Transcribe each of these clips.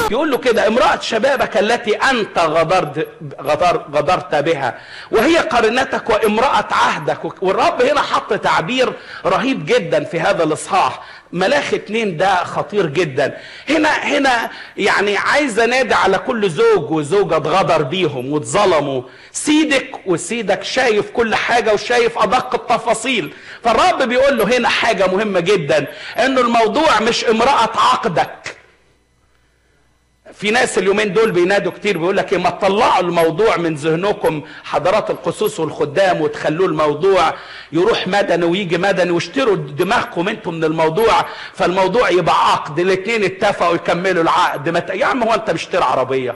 يقول له كده امرأة شبابك التي أنت غدرت, غدر غدرت بها وهي قرنتك وامرأة عهدك والرب هنا حط تعبير رهيب جدا في هذا الإصحاح ملاخ اتنين ده خطير جدا هنا هنا يعني عايز انادي على كل زوج وزوجة اتغدر بيهم واتظلموا سيدك وسيدك شايف كل حاجة وشايف ادق التفاصيل فالرب بيقول له هنا حاجة مهمة جدا انه الموضوع مش امرأة عقدك في ناس اليومين دول بينادوا كتير بيقول لك ايه ما تطلعوا الموضوع من ذهنكم حضرات القصوص والخدام وتخلوه الموضوع يروح مدني ويجي مدني واشتروا دماغكم انتم من الموضوع فالموضوع يبقى عقد الاثنين اتفقوا يكملوا العقد مت... يا عم هو انت مشتري عربيه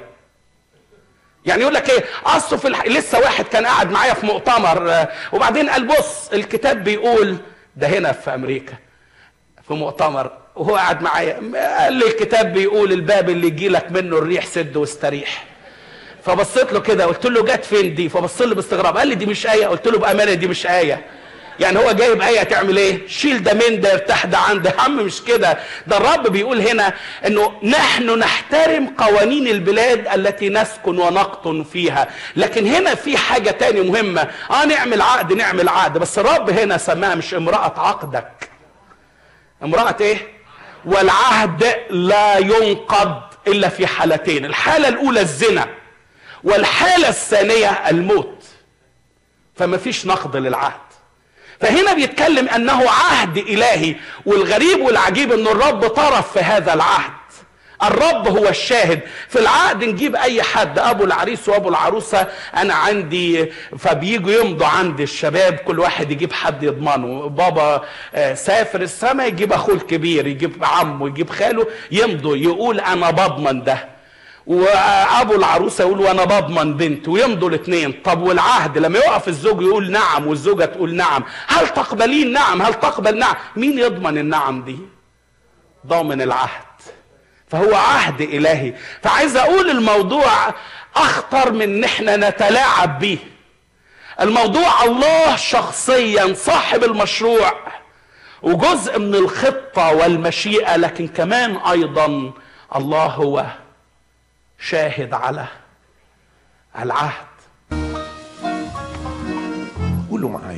يعني يقول لك ايه اصله في الح... لسه واحد كان قاعد معايا في مؤتمر آه، وبعدين قال بص الكتاب بيقول ده هنا في امريكا في مؤتمر وهو قاعد معايا قال لي الكتاب بيقول الباب اللي يجي لك منه الريح سد واستريح فبصيت له كده قلت له جت فين دي فبص لي باستغراب قال لي دي مش ايه قلت له بامانه دي مش ايه يعني هو جايب ايه تعمل ايه شيل ده من ده ارتاح ده عند يا عم مش كده ده الرب بيقول هنا انه نحن نحترم قوانين البلاد التي نسكن ونقطن فيها لكن هنا في حاجه تاني مهمه اه نعمل عقد نعمل عقد بس الرب هنا سماها مش امراه عقدك امراه ايه والعهد لا ينقض الا في حالتين الحاله الاولى الزنا والحاله الثانيه الموت فما فيش نقض للعهد فهنا بيتكلم انه عهد الهي والغريب والعجيب ان الرب طرف في هذا العهد الرب هو الشاهد في العقد نجيب اي حد ابو العريس وابو العروسه انا عندي فبييجوا يمضوا عند الشباب كل واحد يجيب حد يضمنه بابا آه، سافر السما يجيب اخوه الكبير يجيب عمه يجيب خاله يمضوا يقول انا بضمن ده وابو العروسه يقول وانا بضمن بنت ويمضوا الاثنين طب والعهد لما يقف الزوج يقول نعم والزوجه تقول نعم هل تقبلين نعم هل تقبل نعم مين يضمن النعم دي ضامن العهد فهو عهد الهي فعايز اقول الموضوع اخطر من ان احنا نتلاعب به الموضوع الله شخصيا صاحب المشروع وجزء من الخطه والمشيئه لكن كمان ايضا الله هو شاهد على العهد قولوا معايا